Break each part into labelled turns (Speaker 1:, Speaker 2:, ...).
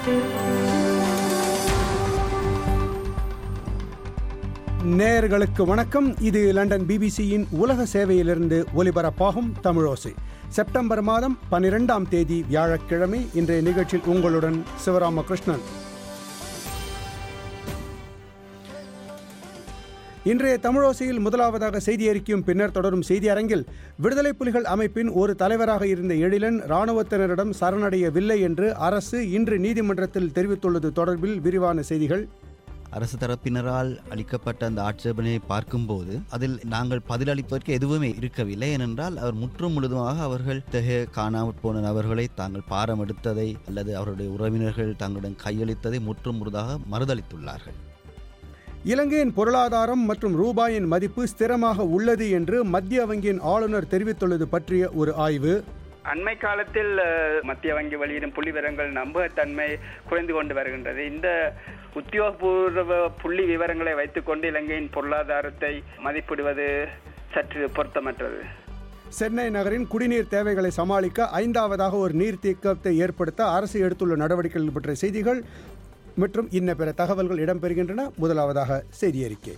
Speaker 1: நேயர்களுக்கு வணக்கம் இது லண்டன் பிபிசியின் உலக சேவையிலிருந்து ஒலிபரப்பாகும் தமிழோசை செப்டம்பர் மாதம் பனிரெண்டாம் தேதி வியாழக்கிழமை இன்றைய நிகழ்ச்சியில் உங்களுடன் சிவராமகிருஷ்ணன் இன்றைய தமிழோசையில் முதலாவதாக செய்தி அறிக்கையும் பின்னர் தொடரும் செய்தி அரங்கில் விடுதலை புலிகள் அமைப்பின் ஒரு தலைவராக இருந்த எழிலன் இராணுவத்தினரிடம் சரணடையவில்லை என்று அரசு இன்று நீதிமன்றத்தில் தெரிவித்துள்ளது தொடர்பில் விரிவான செய்திகள்
Speaker 2: அரசு தரப்பினரால் அளிக்கப்பட்ட அந்த ஆட்சேபனையை பார்க்கும்போது அதில் நாங்கள் பதிலளிப்பதற்கு எதுவுமே இருக்கவில்லை ஏனென்றால் அவர் முற்றும் முழுதுமாக அவர்கள் இத்தகைய காணாமற் போன நபர்களை தாங்கள் பாரம் எடுத்ததை அல்லது அவருடைய உறவினர்கள் தங்களுடன் கையளித்ததை முற்றும் முழுதாக மறுதளித்துள்ளார்கள்
Speaker 1: இலங்கையின் பொருளாதாரம் மற்றும் ரூபாயின் மதிப்பு ஸ்திரமாக உள்ளது என்று மத்திய வங்கியின் ஆளுநர் தெரிவித்துள்ளது பற்றிய ஒரு ஆய்வு
Speaker 3: அண்மை காலத்தில் அஹ், மத்திய வங்கி வெளியிடும் புள்ளி விவரங்கள் நம்பகத்தன்மை குறைந்து கொண்டு வருகின்றது இந்த உத்தியோகபூர்வ புள்ளி விவரங்களை வைத்துக்கொண்டு இலங்கையின் பொருளாதாரத்தை மதிப்பிடுவது சற்று பொருத்தமற்றது
Speaker 1: சென்னை நகரின் குடிநீர் தேவைகளை சமாளிக்க ஐந்தாவதாக ஒரு நீர்த்தேக்கத்தை ஏற்படுத்த அரசு எடுத்துள்ள நடவடிக்கைகள் பற்றிய செய்திகள் மற்றும் இன்ன பிற தகவல்கள் இடம்பெறுகின்றன முதலாவதாக செய்தி அறிக்கை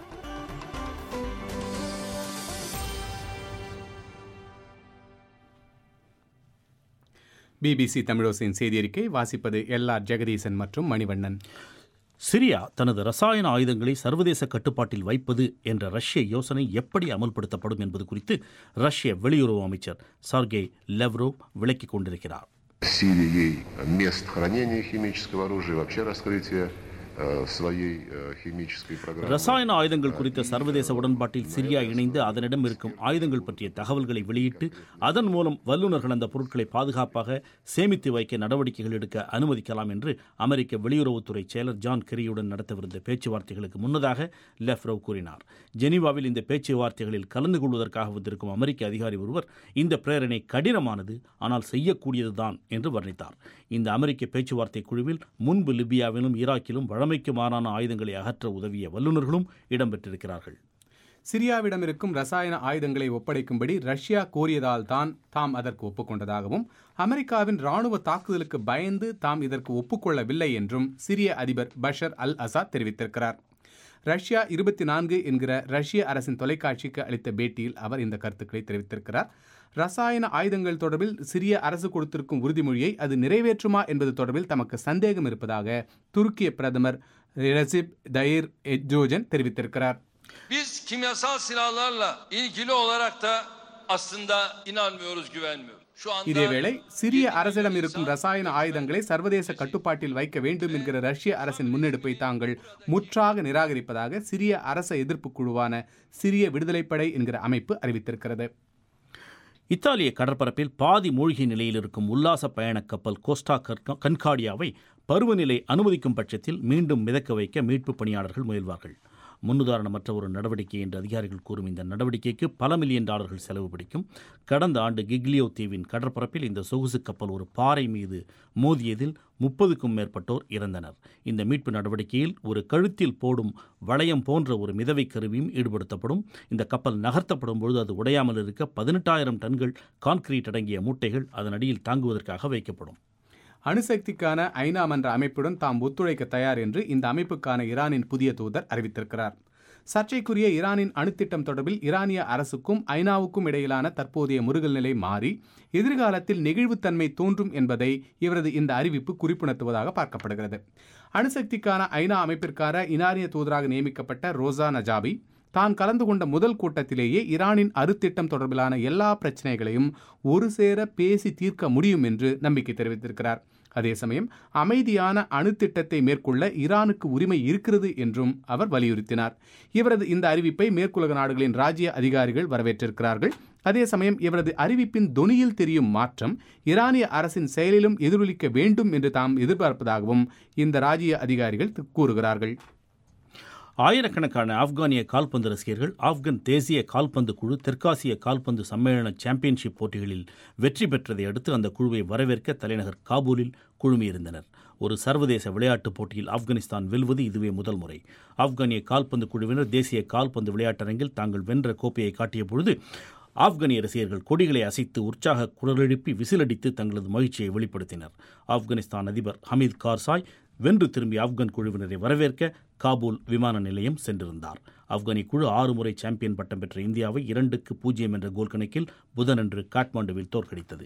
Speaker 4: பிபிசி தமிழோசின் செய்தியறிக்கை வாசிப்பது எல் ஆர் ஜெகதீசன் மற்றும் மணிவண்ணன்
Speaker 5: சிரியா தனது ரசாயன ஆயுதங்களை சர்வதேச கட்டுப்பாட்டில் வைப்பது என்ற ரஷ்ய யோசனை எப்படி அமல்படுத்தப்படும் என்பது குறித்து ரஷ்ய வெளியுறவு அமைச்சர் சார்கே லெவ்ரோவ் விளக்கிக் கொண்டிருக்கிறார்
Speaker 6: Сирии мест хранения химического оружия, вообще раскрытие э, своей э, химической программы.
Speaker 5: ரசாயன ஆயுதங்கள் குறித்த சர்வதேச உடன்பாட்டில் சிரியா இணைந்து அதனிடம் இருக்கும் ஆயுதங்கள் பற்றிய தகவல்களை வெளியிட்டு அதன் மூலம் வல்லுநர்கள் அந்த பொருட்களை பாதுகாப்பாக சேமித்து வைக்க நடவடிக்கைகள் எடுக்க அனுமதிக்கலாம் என்று அமெரிக்க வெளியுறவுத்துறை செயலர் ஜான் கெரியுடன் நடத்தவிருந்த பேச்சுவார்த்தைகளுக்கு முன்னதாக லெஃப்ரோவ் கூறினார் ஜெனீவாவில் இந்த பேச்சுவார்த்தைகளில் கலந்து கொள்வதற்காக வந்திருக்கும் அமெரிக்க அதிகாரி ஒருவர் இந்த பிரேரணை கடினமானது ஆனால் செய்யக்கூடியதுதான் என்று வர்ணித்தார் இந்த அமெரிக்க பேச்சுவார்த்தை குழுவில் முன்பு லிபியாவிலும் ஈராக்கிலும் வழமைக்கு மாறான ஆயுதங்களை அகற்ற உதவிய வல்லுநர்களும் இடம்பெற்றிருக்கிறார்கள்
Speaker 4: சிரியாவிடம் இருக்கும் ரசாயன ஆயுதங்களை ஒப்படைக்கும்படி ரஷ்யா கோரியதால் தான் தாம் அதற்கு ஒப்புக்கொண்டதாகவும் அமெரிக்காவின் ராணுவ தாக்குதலுக்கு பயந்து தாம் இதற்கு ஒப்புக்கொள்ளவில்லை என்றும் சிரிய அதிபர் பஷர் அல் அசாத் தெரிவித்திருக்கிறார் ரஷ்யா இருபத்தி நான்கு என்கிற ரஷ்ய அரசின் தொலைக்காட்சிக்கு அளித்த பேட்டியில் அவர் இந்த கருத்துக்களை தெரிவித்திருக்கிறார் ரசாயன ஆயுதங்கள் தொடர்பில் சிரிய அரசு கொடுத்திருக்கும் உறுதிமொழியை அது நிறைவேற்றுமா என்பது தொடர்பில் தமக்கு சந்தேகம் இருப்பதாக துருக்கிய பிரதமர் ரெசிப் தயிர் எஜோஜன் தெரிவித்திருக்கிறார்
Speaker 7: Biz kimyasal silahlarla ilgili olarak da aslında inanmıyoruz, güvenmiyoruz. Şu anda
Speaker 4: இதேவேளை சிரிய அரசிடம் இருக்கும் ரசாயன ஆயுதங்களை சர்வதேச கட்டுப்பாட்டில் வைக்க வேண்டும் என்கிற ரஷ்ய அரசின் முன்னெடுப்பை தாங்கள் முற்றாக நிராகரிப்பதாக சிரிய அரச எதிர்ப்பு குழுவான சிரிய விடுதலைப்படை என்கிற அமைப்பு அறிவித்திருக்கிறது
Speaker 5: இத்தாலிய கடற்பரப்பில் பாதி மூழ்கிய நிலையில் இருக்கும் உல்லாச பயணக் கப்பல் கோஸ்டா கர்கா- கன்கார்டியாவை பருவநிலை அனுமதிக்கும் பட்சத்தில் மீண்டும் மிதக்க வைக்க மீட்புப் பணியாளர்கள் முயல்வார்கள் முன்னுதாரணமற்ற ஒரு நடவடிக்கை என்று அதிகாரிகள் கூறும் இந்த நடவடிக்கைக்கு பல மில்லியன் டாலர்கள் செலவு பிடிக்கும் கடந்த ஆண்டு கிக்லியோ தீவின் கடற்பரப்பில் இந்த சொகுசு கப்பல் ஒரு பாறை மீது மோதியதில் முப்பதுக்கும் மேற்பட்டோர் இறந்தனர் இந்த மீட்பு நடவடிக்கையில் ஒரு கழுத்தில் போடும் வளையம் போன்ற ஒரு மிதவை கருவியும் ஈடுபடுத்தப்படும் இந்த கப்பல் நகர்த்தப்படும் பொழுது அது உடையாமல் இருக்க பதினெட்டாயிரம் டன்கள் கான்கிரீட் அடங்கிய மூட்டைகள் அதன் அடியில் தாங்குவதற்காக வைக்கப்படும்
Speaker 4: அணுசக்திக்கான ஐநா மன்ற அமைப்புடன் தாம் ஒத்துழைக்க தயார் என்று இந்த அமைப்புக்கான ஈரானின் புதிய தூதர் அறிவித்திருக்கிறார் சர்ச்சைக்குரிய ஈரானின் அணுத்திட்டம் தொடர்பில் ஈரானிய அரசுக்கும் ஐநாவுக்கும் இடையிலான தற்போதைய முருகல் நிலை மாறி எதிர்காலத்தில் நெகிழ்வுத்தன்மை தோன்றும் என்பதை இவரது இந்த அறிவிப்பு குறிப்புணர்த்துவதாக பார்க்கப்படுகிறது அணுசக்திக்கான ஐநா அமைப்பிற்கான ஈரானிய தூதராக நியமிக்கப்பட்ட ரோசா நஜாபி தான் கலந்து கொண்ட முதல் கூட்டத்திலேயே ஈரானின் அருத்திட்டம் தொடர்பிலான எல்லா பிரச்சனைகளையும் ஒரு சேர பேசி தீர்க்க முடியும் என்று நம்பிக்கை தெரிவித்திருக்கிறார் அதே சமயம் அமைதியான அணுத்திட்டத்தை மேற்கொள்ள ஈரானுக்கு உரிமை இருக்கிறது என்றும் அவர் வலியுறுத்தினார் இவரது இந்த அறிவிப்பை மேற்குலக நாடுகளின் ராஜ்ய அதிகாரிகள் வரவேற்றிருக்கிறார்கள் அதே சமயம் இவரது அறிவிப்பின் தொனியில் தெரியும் மாற்றம் ஈரானிய அரசின் செயலிலும் எதிரொலிக்க வேண்டும் என்று தாம் எதிர்பார்ப்பதாகவும் இந்த ராஜ்ய அதிகாரிகள் கூறுகிறார்கள்
Speaker 5: ஆயிரக்கணக்கான ஆப்கானிய கால்பந்து ரசிகர்கள் ஆப்கன் தேசிய கால்பந்து குழு தெற்காசிய கால்பந்து சம்மேளன சாம்பியன்ஷிப் போட்டிகளில் வெற்றி பெற்றதை அடுத்து அந்த குழுவை வரவேற்க தலைநகர் காபூலில் குழுமியிருந்தனர் ஒரு சர்வதேச விளையாட்டுப் போட்டியில் ஆப்கானிஸ்தான் வெல்வது இதுவே முதல் முறை ஆப்கானிய கால்பந்து குழுவினர் தேசிய கால்பந்து விளையாட்டரங்கில் தாங்கள் வென்ற கோப்பையை காட்டிய பொழுது ஆப்கானிய ரசிகர்கள் கொடிகளை அசைத்து உற்சாக குரலெழுப்பி விசிலடித்து தங்களது மகிழ்ச்சியை வெளிப்படுத்தினர் ஆப்கானிஸ்தான் அதிபர் ஹமீத் கார்சாய் வென்று திரும்பிய ஆப்கான் குழுவினரை வரவேற்க காபூல் விமான நிலையம் சென்றிருந்தார் ஆப்கானிய குழு ஆறு முறை சாம்பியன் பட்டம் பெற்ற இந்தியாவை இரண்டுக்கு பூஜ்ஜியம் என்ற கோல் கணக்கில் புதனன்று காட்மாண்டுவில் தோற்கடித்தது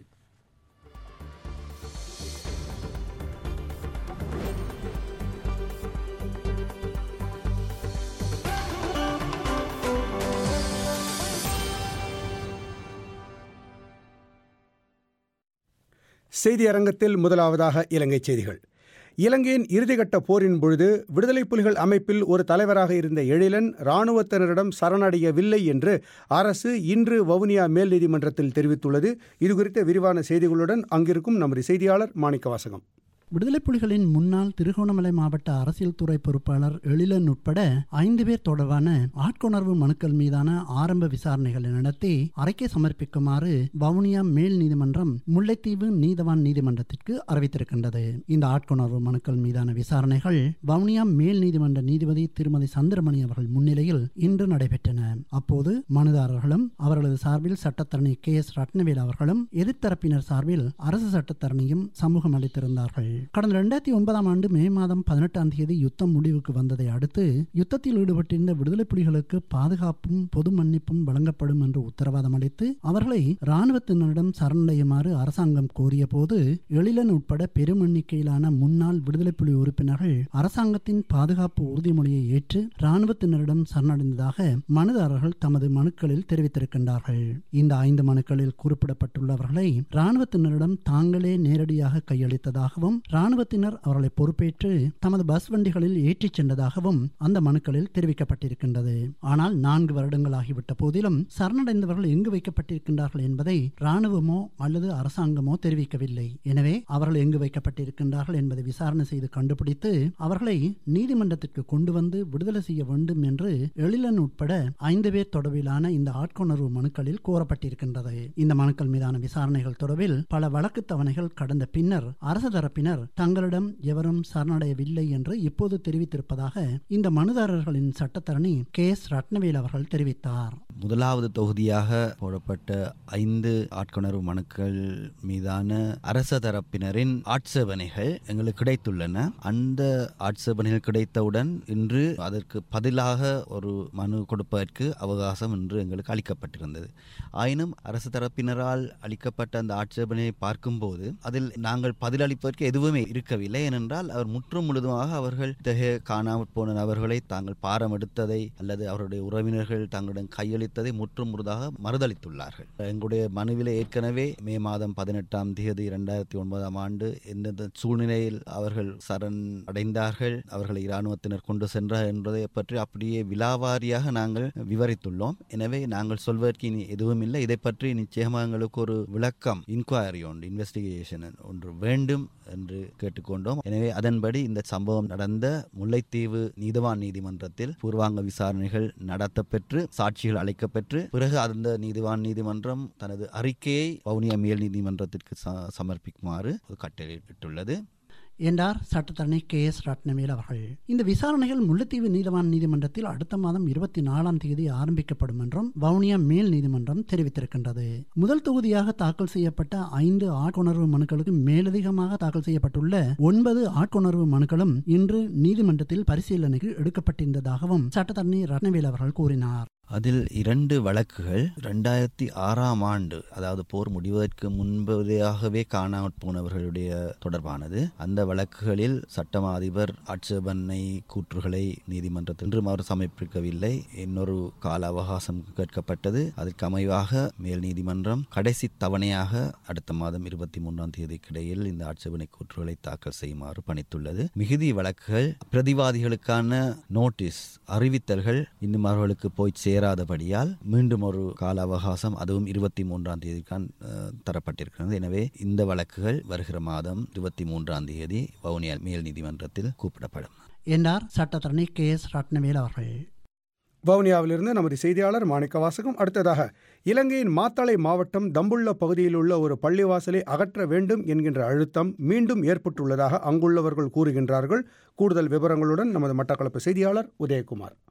Speaker 1: செய்தி அரங்கத்தில் முதலாவதாக இலங்கை செய்திகள் இலங்கையின் இறுதிக்கட்ட போரின் பொழுது விடுதலை புலிகள் அமைப்பில் ஒரு தலைவராக இருந்த எழிலன் இராணுவத்தினரிடம் சரணடையவில்லை என்று அரசு இன்று வவுனியா மேல் நீதிமன்றத்தில் தெரிவித்துள்ளது இதுகுறித்த விரிவான செய்திகளுடன் அங்கிருக்கும் நமது செய்தியாளர் மாணிக்கவாசகம்
Speaker 8: விடுதலை புலிகளின் முன்னாள் திருகோணமலை மாவட்ட அரசியல் துறை பொறுப்பாளர் எழிலன் உட்பட ஐந்து பேர் தொடர்பான ஆட்கொணர்வு மனுக்கள் மீதான ஆரம்ப விசாரணைகளை நடத்தி அறிக்கை சமர்ப்பிக்குமாறு வவுனியா மேல் நீதிமன்றம் முல்லைத்தீவு நீதவான் நீதிமன்றத்திற்கு அறிவித்திருக்கின்றது இந்த ஆட்கொணர்வு மனுக்கள் மீதான விசாரணைகள் வவுனியா மேல் நீதிமன்ற நீதிபதி திருமதி சந்திரமணி அவர்கள் முன்னிலையில் இன்று நடைபெற்றன அப்போது மனுதாரர்களும் அவர்களது சார்பில் சட்டத்தரணி கே எஸ் ரத்னவேல் அவர்களும் எதிர்த்தரப்பினர் சார்பில் அரசு சட்டத்தரணியும் சமூகம் அளித்திருந்தார்கள் கடந்த இரண்டாயிரத்தி ஒன்பதாம் ஆண்டு மே மாதம் பதினெட்டாம் தேதி யுத்தம் முடிவுக்கு வந்ததை அடுத்து யுத்தத்தில் ஈடுபட்டிருந்த விடுதலை புலிகளுக்கு பாதுகாப்பும் பொது மன்னிப்பும் வழங்கப்படும் என்று உத்தரவாதம் அளித்து அவர்களை இராணுவத்தினரிடம் சரணடையுமாறு அரசாங்கம் கோரிய போது எழிலன் உட்பட பெரும் எண்ணிக்கையிலான முன்னாள் விடுதலை புலி உறுப்பினர்கள் அரசாங்கத்தின் பாதுகாப்பு உறுதிமொழியை ஏற்று இராணுவத்தினரிடம் சரணடைந்ததாக மனுதாரர்கள் தமது மனுக்களில் தெரிவித்திருக்கின்றார்கள் இந்த ஐந்து மனுக்களில் குறிப்பிடப்பட்டுள்ளவர்களை இராணுவத்தினரிடம் தாங்களே நேரடியாக கையளித்ததாகவும் இராணுவத்தினர் அவர்களை பொறுப்பேற்று தமது பஸ் வண்டிகளில் ஏற்றிச் சென்றதாகவும் அந்த மனுக்களில் தெரிவிக்கப்பட்டிருக்கின்றது ஆனால் நான்கு வருடங்கள் ஆகிவிட்ட போதிலும் சரணடைந்தவர்கள் எங்கு வைக்கப்பட்டிருக்கின்றார்கள் என்பதை இராணுவமோ அல்லது அரசாங்கமோ தெரிவிக்கவில்லை எனவே அவர்கள் எங்கு வைக்கப்பட்டிருக்கின்றார்கள் என்பதை விசாரணை செய்து கண்டுபிடித்து அவர்களை நீதிமன்றத்திற்கு கொண்டு வந்து விடுதலை செய்ய வேண்டும் என்று எழிலன் உட்பட ஐந்து பேர் தொடர்பிலான இந்த ஆட்கொணர்வு மனுக்களில் கோரப்பட்டிருக்கின்றது இந்த மனுக்கள் மீதான விசாரணைகள் தொடர்பில் பல வழக்கு தவணைகள் கடந்த பின்னர் அரசு தரப்பினர் தங்களிடம் எவரும் சரணடையவில்லை என்று இப்போது தெரிவித்திருப்பதாக இந்த மனுதாரர்களின் சட்டத்தரணி கே எஸ் ரத்னவேல் அவர்கள் தெரிவித்தார்
Speaker 2: முதலாவது தொகுதியாக போடப்பட்ட ஐந்து ஆட்கொணர்வு மனுக்கள் மீதான அரச தரப்பினரின் ஆட்சேபனைகள் எங்களுக்கு கிடைத்துள்ளன அந்த ஆட்சேபனைகள் கிடைத்தவுடன் இன்று அதற்கு பதிலாக ஒரு மனு கொடுப்பதற்கு அவகாசம் இன்று எங்களுக்கு அளிக்கப்பட்டிருந்தது ஆயினும் அரசு தரப்பினரால் அளிக்கப்பட்ட அந்த ஆட்சேபனையை பார்க்கும்போது அதில் நாங்கள் பதிலளிப்பதற்கு எதுவுமே இருக்கவில்லை ஏனென்றால் அவர் முற்றும் முழுதுமாக அவர்கள் இத்தகைய காணாமற் போன நபர்களை தாங்கள் பாரம் எடுத்ததை அல்லது அவருடைய உறவினர்கள் தங்களிடம் கையளித்ததை முற்றும் முழுதாக மறுதளித்துள்ளார்கள் எங்களுடைய மனுவிலே ஏற்கனவே மே மாதம் பதினெட்டாம் தேதி இரண்டாயிரத்தி ஒன்பதாம் ஆண்டு எந்தெந்த சூழ்நிலையில் அவர்கள் சரண் அடைந்தார்கள் அவர்களை இராணுவத்தினர் கொண்டு சென்றார் என்பதை பற்றி அப்படியே விலாவாரியாக நாங்கள் விவரித்துள்ளோம் எனவே நாங்கள் சொல்வதற்கு இனி எதுவும் இல்லை இதை பற்றி நிச்சயமாக எங்களுக்கு ஒரு விளக்கம் இன்கொயரி ஒன்று இன்வெஸ்டிகேஷன் ஒன்று வேண்டும் என்று கேட்டுக்கொண்டோம் எனவே அதன்படி இந்த சம்பவம் நடந்த முல்லைத்தீவு நீதவான் நீதிமன்றத்தில் பூர்வாங்க விசாரணைகள் நடத்தப்பெற்று சாட்சிகள் அழைக்கப்பெற்று பிறகு அந்த நீதிவான் நீதிமன்றம் தனது அறிக்கையை வவுனியா மேல் நீதிமன்றத்திற்கு ச- சமர்ப்பிக்குமாறு ஒரு கட்டளையிட்டுள்ளது
Speaker 8: என்றார் சட்டத்தரணி கே எஸ் ரத்னவேல் அவர்கள் இந்த விசாரணைகள் முல்லைத்தீவு நீதவான் நீதிமன்றத்தில் அடுத்த மாதம் இருபத்தி நாலாம் தேதி ஆரம்பிக்கப்படும் என்றும் வவுனியா மேல் நீதிமன்றம் தெரிவித்திருக்கின்றது முதல் தொகுதியாக தாக்கல் செய்யப்பட்ட ஐந்து ஆட்கொணர்வு மனுக்களுக்கு மேலதிகமாக தாக்கல் செய்யப்பட்டுள்ள ஒன்பது ஆட்கொணர்வு மனுக்களும் இன்று நீதிமன்றத்தில் பரிசீலனைக்கு எடுக்கப்பட்டிருந்ததாகவும் சட்டத்தரணி ரத்னவேல் அவர்கள் கூறினார்
Speaker 2: அதில் இரண்டு வழக்குகள் ரெண்டாயிரத்தி ஆறாம் ஆண்டு அதாவது போர் முடிவதற்கு முன்பதாகவே காணாமற் போனவர்களுடைய தொடர்பானது அந்த வழக்குகளில் சட்டமா அதிபர் ஆட்சேபனை கூற்றுகளை நீதிமன்றத்தில் இன்றும் அவர் சமர்ப்பிக்கவில்லை இன்னொரு கால அவகாசம் கேட்கப்பட்டது அதற்கு அமைவாக மேல் நீதிமன்றம் கடைசி தவணையாக அடுத்த மாதம் இருபத்தி மூன்றாம் தேதிக்கு இடையில் இந்த ஆட்சேபனை கூற்றுகளை தாக்கல் செய்யுமாறு பணித்துள்ளது மிகுதி வழக்குகள் பிரதிவாதிகளுக்கான நோட்டீஸ் அறிவித்தல்கள் இன்னும் அவர்களுக்கு போய் சேராதபடியால் மீண்டும் ஒரு கால அவகாசம் அதுவும் இருபத்தி மூன்றாம் தேதிக்கான் அஹ், தரப்பட்டிருக்கிறது எனவே இந்த வழக்குகள் வருகிற மாதம் இருபத்தி மூன்றாம் தேதி வவுனியா மேல் நீதிமன்றத்தில் கூப்பிடப்படும்
Speaker 8: என்றார் சட்டத்தரணி கே எஸ் ரத்னவேல் அவர்கள்
Speaker 1: வவுனியாவிலிருந்து நமது செய்தியாளர் மாணிக்கவாசகம் அடுத்ததாக இலங்கையின் மாத்தளை மாவட்டம் தம்புள்ள பகுதியில் உள்ள ஒரு பள்ளிவாசலை அகற்ற வேண்டும் என்கின்ற அழுத்தம் மீண்டும் ஏற்பட்டுள்ளதாக அங்குள்ளவர்கள் கூறுகின்றார்கள் கூடுதல் விவரங்களுடன் நமது மட்டக்களப்பு செய்தியாளர் உதயகுமார்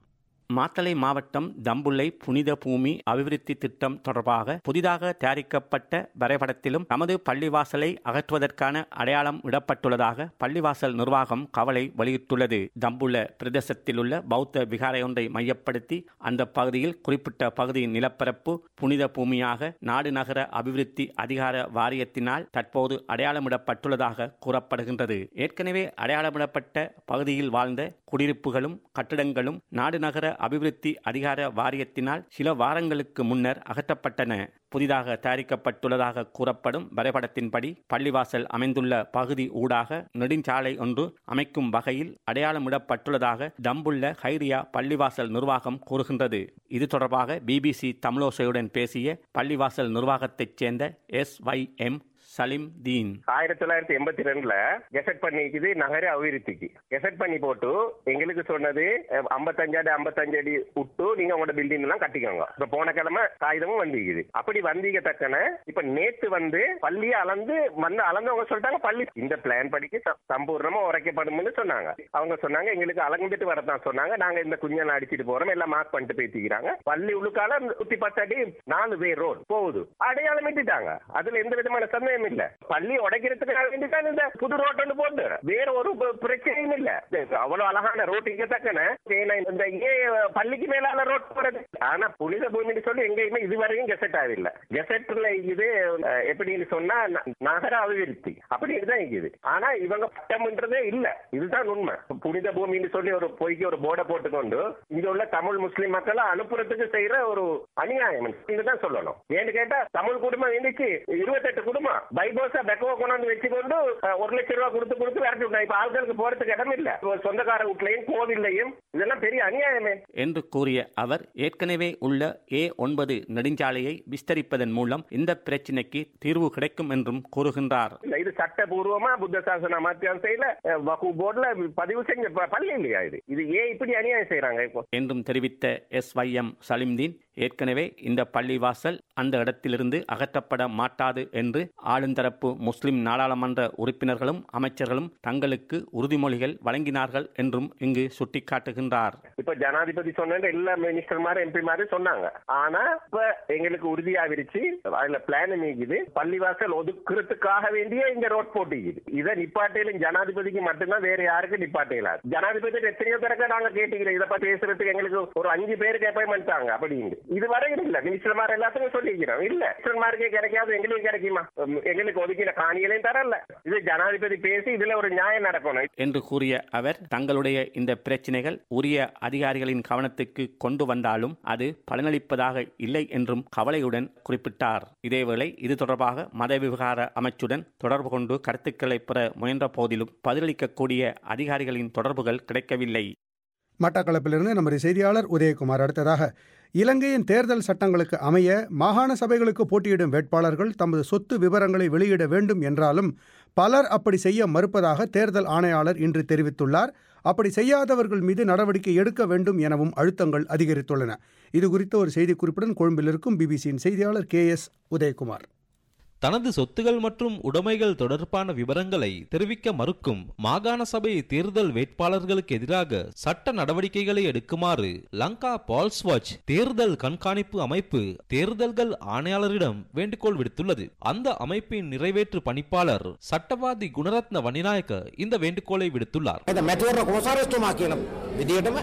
Speaker 9: மாத்தளை மாவட்டம் தம்புள்ளை புனித பூமி அபிவிருத்தி திட்டம் தொடர்பாக புதிதாக தயாரிக்கப்பட்ட வரைபடத்திலும் நமது பள்ளிவாசலை அகற்றுவதற்கான அடையாளம் இடப்பட்டுள்ளதாக பள்ளிவாசல் நிர்வாகம் கவலை வெளியிட்டுள்ளது தம்புள்ள பிரதேசத்தில் உள்ள பௌத்த விகாரையொன்றை மையப்படுத்தி அந்த பகுதியில் குறிப்பிட்ட பகுதியின் நிலப்பரப்பு புனித பூமியாக நாடு நகர அபிவிருத்தி அதிகார வாரியத்தினால் தற்போது அடையாளமிடப்பட்டுள்ளதாக கூறப்படுகின்றது ஏற்கனவே அடையாளமிடப்பட்ட பகுதியில் வாழ்ந்த குடியிருப்புகளும் கட்டடங்களும் நாடு நகர அபிவிருத்தி அதிகார வாரியத்தினால் சில வாரங்களுக்கு முன்னர் அகற்றப்பட்டன புதிதாக தயாரிக்கப்பட்டுள்ளதாக கூறப்படும் வரைபடத்தின்படி பள்ளிவாசல் அமைந்துள்ள பகுதி ஊடாக நெடுஞ்சாலை ஒன்று அமைக்கும் வகையில் அடையாளமிடப்பட்டுள்ளதாக தம்புள்ள ஹைரியா பள்ளிவாசல் நிர்வாகம் கூறுகின்றது இது தொடர்பாக பிபிசி தமிழோசையுடன் பேசிய பள்ளிவாசல் நிர்வாகத்தைச் சேர்ந்த S Y M Salim Deen
Speaker 10: ஆயிரத்தி தொள்ளாயிரத்தி எண்பத்தி ரெண்டுல கெசட் பண்ணிக்குது நகர அபிவிருத்திக்கு கெசட் பண்ணி போட்டு எங்களுக்கு சொன்னது அஹ், 55 அடி 55 அடி விட்டு நீங்க உங்களோட பில்டிங் எல்லாம் கட்டிக்கோங்க இப்ப போன கிழமை காகிதமும் வந்திக்குது அப்படி வந்தீங்க தக்கன இப்ப நேத்து வந்து பள்ளியை அளந்து வந்து அளந்தவங்க சொல்லிட்டாங்க பள்ளி இந்த பிளான் படிக்கு ச- சம்பூர்ணமா உரைக்கப்படும்னு சொன்னாங்க அவங்க சொன்னாங்க எங்களுக்கு அளந்துட்டு வரதான் சொன்னாங்க நாங்க இந்த குஞ்சனை அடிச்சிட்டு போறோம் எல்லாம் மார்க் பண்ணிட்டு பேசிக்கிறாங்க பள்ளி உள்ளுக்கால நூத்தி பத்து அடி நாலு பேர் ரோடு போகுது அடையாளம் விட்டுட்டாங்க அதுல எந்த விதமான சந்தேகம் இல்ல பள்ளி உடைக்கிறதுக்காக வேண்டி தான் இந்த புது ரோட் ஒன்று போட்டு வேற ஒரு ப- பிரச்சனையும் இல்ல இது அவ்வளவு அழகான ரோட் இங்க தக்கன ஏன்னா இந்த ஏன் பள்ளிக்கு மேலான ரோட் போறது ஆனா புனித பூமின்னு சொல்லி எங்கேயுமே இதுவரையும் கெசட் ஆகவில்லை கெசட்ல இது அஹ், எப்படின்னு சொன்னா ந- நகர அபிவிருத்தி அப்படின்னு தான் இருக்குது ஆனா இவங்க பட்டம்ன்றதே இல்ல இதுதான் உண்மை புனித பூமின்னு சொல்லி ஒரு பொய்க்கு ஒரு போர்டை போட்டுக்கொண்டு இங்க உள்ள தமிழ் முஸ்லிம் மக்களை அனுப்புறதுக்கு செய்யற ஒரு அநியாயம் இதுதான் சொல்லணும் ஏன்னு கேட்டா தமிழ் குடும்பம் இருந்துச்சு இருபத்தெட்டு குடும்பம் பைபோஸா பெக்கோ கொண்டாந்து வச்சுக்கொண்டு அஹ், ஒரு லட்சம் ரூபாய் கொடுத்து கொடுத்து விரட்டி விட்டாங்க இப்ப ஆட்களுக்கு போறதுக்கு இடம் இல்ல இப்ப சொந்தக்கார வீட்லயும் கோவில்லையும் இதெல்லாம் பெரிய அநியாயமே
Speaker 9: என்று கூறிய அவர் ஏற்கனவே உள்ள ஏ ஒன்பது நெடுஞ்சாலையை விஸ்தரிப்பதன் மூலம் இந்த பிரச்சினைக்கு தீர்வு கிடைக்கும் என்றும் கூறுகின்றார்
Speaker 10: இல்ல இது சட்டபூர்வமா புத்த சாசன மத்தியாசையில வகு போர்டுல பதிவு செஞ்ச ப- பள்ளி இல்லையா இது இது ஏன் இப்படி அநியாயம் செய்யறாங்க இப்போ
Speaker 9: என்றும் தெரிவித்த எஸ் வை எம் சலிம்தீன் ஏற்கனவே இந்த பள்ளிவாசல் அந்த இடத்திலிருந்து அகற்றப்பட மாட்டாது என்று ஆளுந்தரப்பு முஸ்லிம் நாடாளுமன்ற உறுப்பினர்களும் அமைச்சர்களும் தங்களுக்கு உறுதிமொழிகள் வழங்கினார்கள் என்றும் இங்கு சுட்டிக்காட்டுகின்றார்
Speaker 10: இப்ப ஜனாதிபதி சொன்ன எல்லா மினிஸ்டர் மாதிரி எம்பி மாதிரி சொன்னாங்க ஆனா இப்ப எங்களுக்கு உறுதியாவிருச்சு அதுல பிளான் நீக்குது பள்ளிவாசல் ஒதுக்குறதுக்காக வேண்டிய இந்த ரோட் போட்டிக்குது இதை நிப்பாட்டையிலும் ஜனாதிபதிக்கு மட்டும்தான் வேற யாருக்கும் நிப்பாட்டையில ஜனாதிபதி எத்தனையோ பேருக்கு நாங்க கேட்டுக்கிறோம் இதை பத்தி பேசுறதுக்கு எங்களுக்கு ஒரு அஞ்சு பேருக்கு அப்பாயின்மெண்ட் தாங்க அப்படின்னு இது வரைக்கும் இல்ல மினிஸ்டர் மாதிரி எல்லாத்துக்கும் சொல்லிக்கிறோம் இல்ல மினிஸ்டர் மார்க்கே கிடைக்காது எங்களுக்கு கிடைக்குமா உம், எங்களுக்கு ஒதுக்கின காணிகளையும் தரல இது ஜனாதிபதி பேசி இதுல ஒரு நியாயம் நடக்கணும்
Speaker 9: என்று கூறிய அவர் தங்களுடைய இந்த பிரச்சினைகள் உரிய அதிகாரிகளின் கவனத்துக்கு கொண்டு வந்தாலும் அது பலனளிப்பதாக இல்லை என்றும் கவலையுடன் குறிப்பிட்டார் இதேவேளை இது தொடர்பாக மத விவகார அமைச்சுடன் தொடர்பு கொண்டு கருத்துக்களை பெற முயன்ற போதிலும் பதிலளிக்கக்கூடிய அதிகாரிகளின் தொடர்புகள் கிடைக்கவில்லை
Speaker 1: மட்டக்களப்பிலிருந்து நமது செய்தியாளர் உதயகுமார் அடுத்ததாக இலங்கையின் தேர்தல் சட்டங்களுக்கு அமைய மாகாண சபைகளுக்கு போட்டியிடும் வேட்பாளர்கள் தமது சொத்து விவரங்களை வெளியிட வேண்டும் என்றாலும் பலர் அப்படி செய்ய மறுப்பதாக தேர்தல் ஆணையாளர் இன்று தெரிவித்துள்ளார் அப்படி செய்யாதவர்கள் மீது நடவடிக்கை எடுக்க வேண்டும் எனவும் அழுத்தங்கள் அதிகரித்துள்ளன இது குறித்த ஒரு செய்திக்குறிப்புடன் கொழும்பில் இருக்கும் பிபிசியின் செய்தியாளர் கே எஸ் உதயகுமார்
Speaker 11: தனது சொத்துகள் மற்றும் உடைமைகள் தொடர்பான விவரங்களை தெரிவிக்க மறுக்கும் மாகாண சபை தேர்தல் வேட்பாளர்களுக்கு எதிராக சட்ட நடவடிக்கைகளை எடுக்குமாறு லங்கா பால்ஸ் வாட்ச் தேர்தல் கண்காணிப்பு அமைப்பு தேர்தல்கள் ஆணையாளரிடம் வேண்டுகோள் விடுத்துள்ளது அந்த அமைப்பின் நிறைவேற்று பணிப்பாளர் சட்டவாதி குணரத்ன வன்னிநாயக்க இந்த வேண்டுகோளை விடுத்துள்ளார்
Speaker 12: මැතිවරණ කෝසාරස්තුමා කියන විදිහටම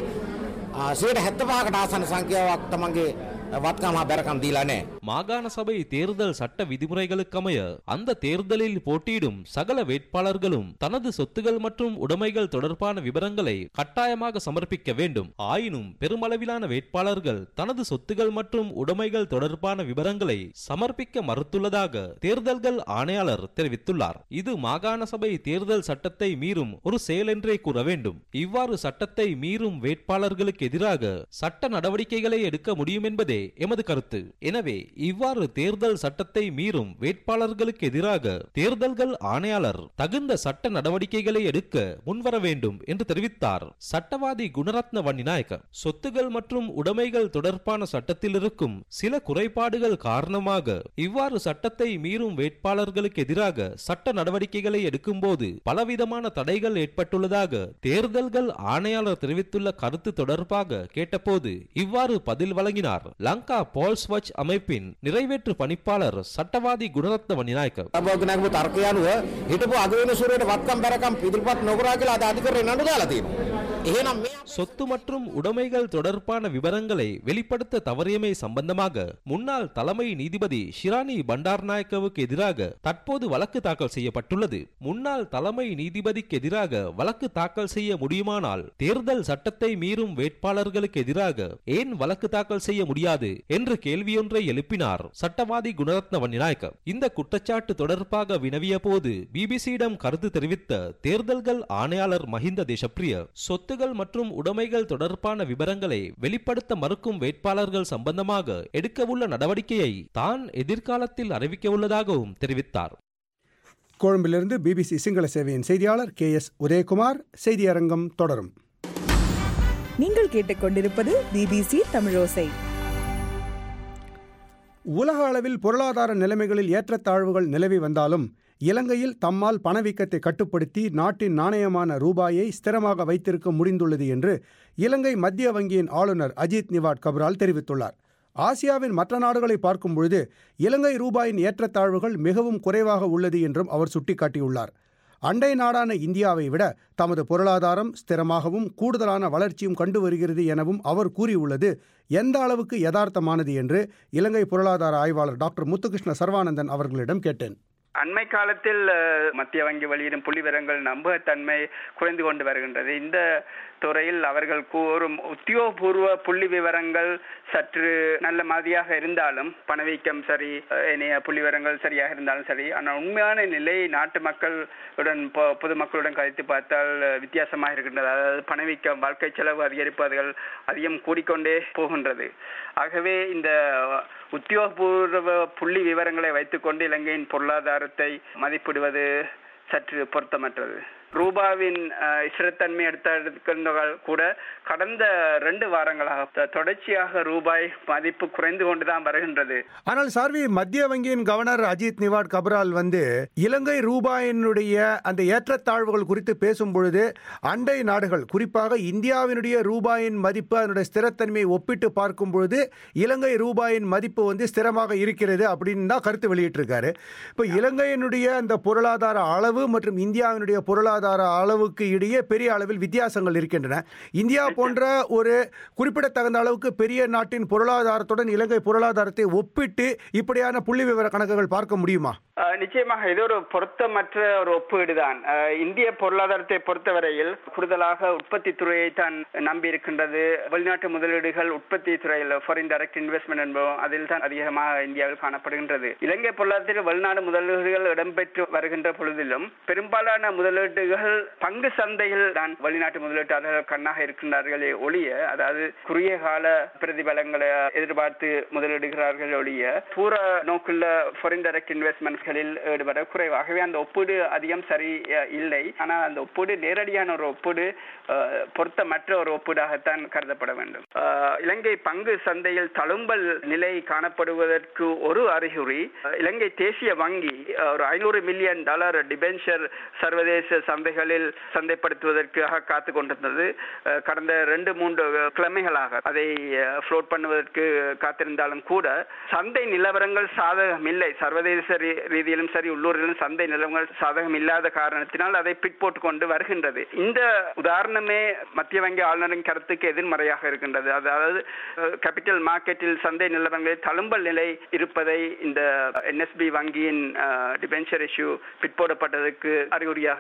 Speaker 12: සයට හැත්තපාකට ආසන සංඛ්‍යාවක් තමන්ගේ වත්කම බැරකම් දීලා නෑ.
Speaker 11: மாகாண சபை தேர்தல் சட்ட விதிமுறைகளுக்கமைய அந்த தேர்தலில் போட்டியிடும் சகல வேட்பாளர்களும் தனது சொத்துகள் மற்றும் உடைமைகள் தொடர்பான விவரங்களை கட்டாயமாக சமர்ப்பிக்க வேண்டும் ஆயினும் பெருமளவிலான வேட்பாளர்கள் தனது சொத்துகள் மற்றும் உடைமைகள் தொடர்பான விவரங்களை சமர்ப்பிக்க மறுத்துள்ளதாக தேர்தல்கள் ஆணையாளர் தெரிவித்துள்ளார் இது மாகாண சபை தேர்தல் சட்டத்தை மீறும் ஒரு செயல் என்றே கூற வேண்டும் இவ்வாறு சட்டத்தை மீறும் வேட்பாளர்களுக்கு எதிராக சட்ட நடவடிக்கைகளை எடுக்க முடியும் என்பதே எமது கருத்து எனவே இவ்வாறு தேர்தல் சட்டத்தை மீறும் வேட்பாளர்களுக்கு எதிராக தேர்தல்கள் ஆணையாளர் தகுந்த சட்ட நடவடிக்கைகளை எடுக்க முன்வர வேண்டும் என்று தெரிவித்தார் சட்டவாதி குணரத்ன வன்னிநாயக்க சொத்துகள் மற்றும் உடைமைகள் தொடர்பான சட்டத்தில் இருக்கும் சில குறைபாடுகள் காரணமாக இவ்வாறு சட்டத்தை மீறும் வேட்பாளர்களுக்கு எதிராக சட்ட நடவடிக்கைகளை எடுக்கும்போது பலவிதமான தடைகள் ஏற்பட்டுள்ளதாக தேர்தல்கள் ஆணையாளர் தெரிவித்துள்ள கருத்து தொடர்பாக கேட்டபோது இவ்வாறு பதில் வழங்கினார் லங்கா போல்ஸ் வாட்ச் அமைப்பின் நிறைவேற்று பணிப்பாளர் சட்டவாதி குணரத்ன வன்னிநாயக்க
Speaker 12: අභෝගනකම තර්කය අනුව හිටපු අගවිනිසුරයට වත්කම් බැරකම් ඉදිරිපත් නොකරා කියලා අද අධිකරණය නඩු දාලා තියෙනවා. එහෙනම් මේ
Speaker 11: சொத்து மற்றும் உடைமைகள் தொடர்பான விவரங்களை வெளிப்படுத்த தவறியமை சம்பந்தமாக முன்னாள் தலைமை நீதிபதி ஷிரானி பண்டார்நாயக்கவுக்கு எதிராக தற்போது வழக்கு தாக்கல் செய்யப்பட்டுள்ளது முன்னாள் தலைமை நீதிபதிக்கு எதிராக வழக்கு தாக்கல் செய்ய முடியுமானால் தேர்தல் சட்டத்தை மீறும் வேட்பாளர்களுக்கு எதிராக ஏன் வழக்கு தாக்கல் செய்ய முடியாது என்று கேள்வியொன்றை எழுப்பினார் சட்டவாதி குணரத்ன வன்னிநாயக்க இந்த குற்றச்சாட்டு தொடர்பாக வினவிய போது பிபிசியிடம் கருத்து தெரிவித்த தேர்தல்கள் ஆணையாளர் மஹிந்த தேசப்பிரிய சொத்துகள் மற்றும் உடைமைகள் தொடர்பான விவரங்களை வெளிப்படுத்த மறுக்கும் வேட்பாளர்கள் சம்பந்தமாக எடுக்கவுள்ள நடவடிக்கையை தான் எதிர்காலத்தில் அறிவிக்க உள்ளதாகவும் தெரிவித்தார்
Speaker 1: கொழும்பிலிருந்து பிபிசி சிங்கள சேவையின் செய்தியாளர் கே எஸ் உதயகுமார் செய்தியரங்கம் தொடரும்
Speaker 13: நீங்கள் கேட்டுக்கொண்டிருப்பது பிபிசி தமிழோசை
Speaker 1: உலக அளவில் பொருளாதார நிலைமைகளில் ஏற்றத்தாழ்வுகள் நிலவி வந்தாலும் இலங்கையில் தம்மால் பணவீக்கத்தை கட்டுப்படுத்தி நாட்டின் நாணயமான ரூபாயை ஸ்திரமாக வைத்திருக்க முடிந்துள்ளது என்று இலங்கை மத்திய வங்கியின் ஆளுநர் அஜித் நிவாட் கப்ரால் தெரிவித்துள்ளார் ஆசியாவின் மற்ற நாடுகளை பார்க்கும் பொழுது இலங்கை ரூபாயின் ஏற்றத்தாழ்வுகள் மிகவும் குறைவாக உள்ளது என்றும் அவர் சுட்டிக்காட்டியுள்ளார் அண்டை நாடான இந்தியாவை விட தமது பொருளாதாரம் ஸ்திரமாகவும் கூடுதலான வளர்ச்சியும் கண்டு வருகிறது எனவும் அவர் கூறியுள்ளது எந்த அளவுக்கு யதார்த்தமானது என்று இலங்கை பொருளாதார ஆய்வாளர் டாக்டர் முத்துகிருஷ்ண சர்வானந்தன் அவர்களிடம் கேட்டேன்
Speaker 3: அண்மை காலத்தில் அஹ், மத்திய வங்கி வெளியிடும் புள்ளிவிவரங்கள் நம்பகத்தன்மை குறைந்து கொண்டு வருகின்றது இந்த துறையில் அவர்கள் கூறும் உத்தியோகபூர்வ புள்ளி விவரங்கள் சற்று நல்ல மாதிரியாக இருந்தாலும் பணவீக்கம் சரி அஹ், ஏனைய புள்ளி விவரங்கள் சரியாக இருந்தாலும் சரி ஆனால் உண்மையான நிலை நாட்டு மக்களுடன் பொ- பொதுமக்களுடன் கழித்து பார்த்தால் அஹ், வித்தியாசமாக இருக்கின்றது அதாவது பணவீக்கம் வாழ்க்கை செலவு அதிகரிப்பதுகள் அதிகம் கூடிக்கொண்டே போகின்றது ஆகவே இந்த உத்தியோகபூர்வ புள்ளி விவரங்களை வைத்துக்கொண்டு இலங்கையின் பொருளாதாரத்தை மதிப்பிடுவது சற்று பொருத்தமற்றது ரூபாவின் அஹ், ஸ்திரத்தன்மை எடுத்தால் கூட கடந்த ரெண்டு வாரங்களாக த- தொடர்ச்சியாக ரூபாய் மதிப்பு குறைந்து கொண்டுதான் வருகின்றது
Speaker 1: ஆனால் சார்வி மத்திய வங்கியின் கவர்னர் அஜித் நிவாட் கப்ரால் வந்து இலங்கை ரூபாயினுடைய அந்த ஏற்றத்தாழ்வுகள் குறித்து பேசும் பொழுது அண்டை நாடுகள் குறிப்பாக இந்தியாவினுடைய ரூபாயின் மதிப்பு அதனுடைய ஸ்திரத்தன்மையை ஒப்பிட்டு பார்க்கும் பொழுது இலங்கை ரூபாயின் மதிப்பு வந்து ஸ்திரமாக இருக்கிறது அப்படின்னு தான் கருத்து வெளியிட்டிருக்காரு இப்போ இலங்கையினுடைய அந்த பொருளாதார அளவு மற்றும் இந்தியாவினுடைய பொருளாதார அளவுக்கு இடையே பெரிய அளவில் வித்தியாசங்கள் இருக்கின்றன இந்தியா போன்ற ஒரு குறிப்பிடத்தகுந்த அளவுக்கு பெரிய நாட்டின் பொருளாதாரத்துடன் இலங்கை பொருளாதாரத்தை ஒப்பிட்டு இப்படியான புள்ளி விவர கணக்குகள் பார்க்க முடியுமா
Speaker 3: அஹ், நிச்சயமாக இது ஒரு பொருத்தமற்ற ஒரு ஒப்பீடு தான் இந்திய பொருளாதாரத்தை பொறுத்தவரையில் கூடுதலாக உற்பத்தி துறையை தான் நம்பி இருக்கின்றது வெளிநாட்டு முதலீடுகள் உற்பத்தி துறையில் ஃபாரின் டைரக்ட் இன்வெஸ்ட்மெண்ட் என்போம் அதில் தான் அதிகமாக இந்தியாவில் காணப்படுகின்றது இலங்கை பொருளாதாரத்தில் வெளிநாடு முதலீடுகள் இடம்பெற்று வருகின்ற பொழுதிலும் பெரும்பாலான முதலீடுகள் பங்கு சந்தையில் தான் வெளிநாட்டு முதலீட்டாளர்கள் கண்ணாக இருக்கின்றார்களே ஒழிய அதாவது குறுகிய கால பிரதிபலங்களை எதிர்பார்த்து முதலிடுகிறார்கள் ஒழிய தூர நோக்குள்ள ஃபாரின் டைரக்ட் இன்வெஸ்ட்மெண்ட்களில் ஈடுபட குறைவாகவே அந்த ஒப்பீடு அதிகம் சரி அஹ், இல்லை ஆனால் அந்த ஒப்பீடு நேரடியான ஒரு ஒப்பீடு அஹ், பொருத்தமற்ற ஒரு ஒப்பீடாகத்தான் கருதப்பட வேண்டும் அஹ், இலங்கை பங்கு சந்தையில் தழும்பல் நிலை காணப்படுவதற்கு ஒரு அறிகுறி அஹ், இலங்கை தேசிய வங்கி அஹ், ஒரு ஐநூறு மில்லியன் டாலர் டிபென்ச்சர் சர்வதேச சந்தைகளில் சந்தைப்படுத்துவதற்காக காத்து கொண்டிருந்தது அஹ், கடந்த ரெண்டு மூன்று கிழமைகளாக அதை ஃப்ளோட் பண்ணுவதற்கு காத்திருந்தாலும் கூட சந்தை நிலவரங்கள் சாதகம் இல்லை சர்வதேச ரீ- ரீதியிலும் சரி உள்ளூரிலும் சந்தை நிலவரங்கள் சாதகம் இல்லாத காரணத்தினால் அதை பிற்போட்டு கொண்டு வருகின்றது இந்த உதாரணமே மத்திய வங்கி ஆளுநரின் கருத்துக்கு எதிர்மறையாக இருக்கின்றது அதாவது கேபிட்டல் மார்க்கெட்டில் சந்தை நிலவரங்களில் தழும்பல் நிலை இருப்பதை இந்த என்எஸ்பி வங்கியின் டிபென்ச்சர் இஷ்யூ பிற்போடப்பட்டதற்கு அறிகுறியாக இருக்கின்றது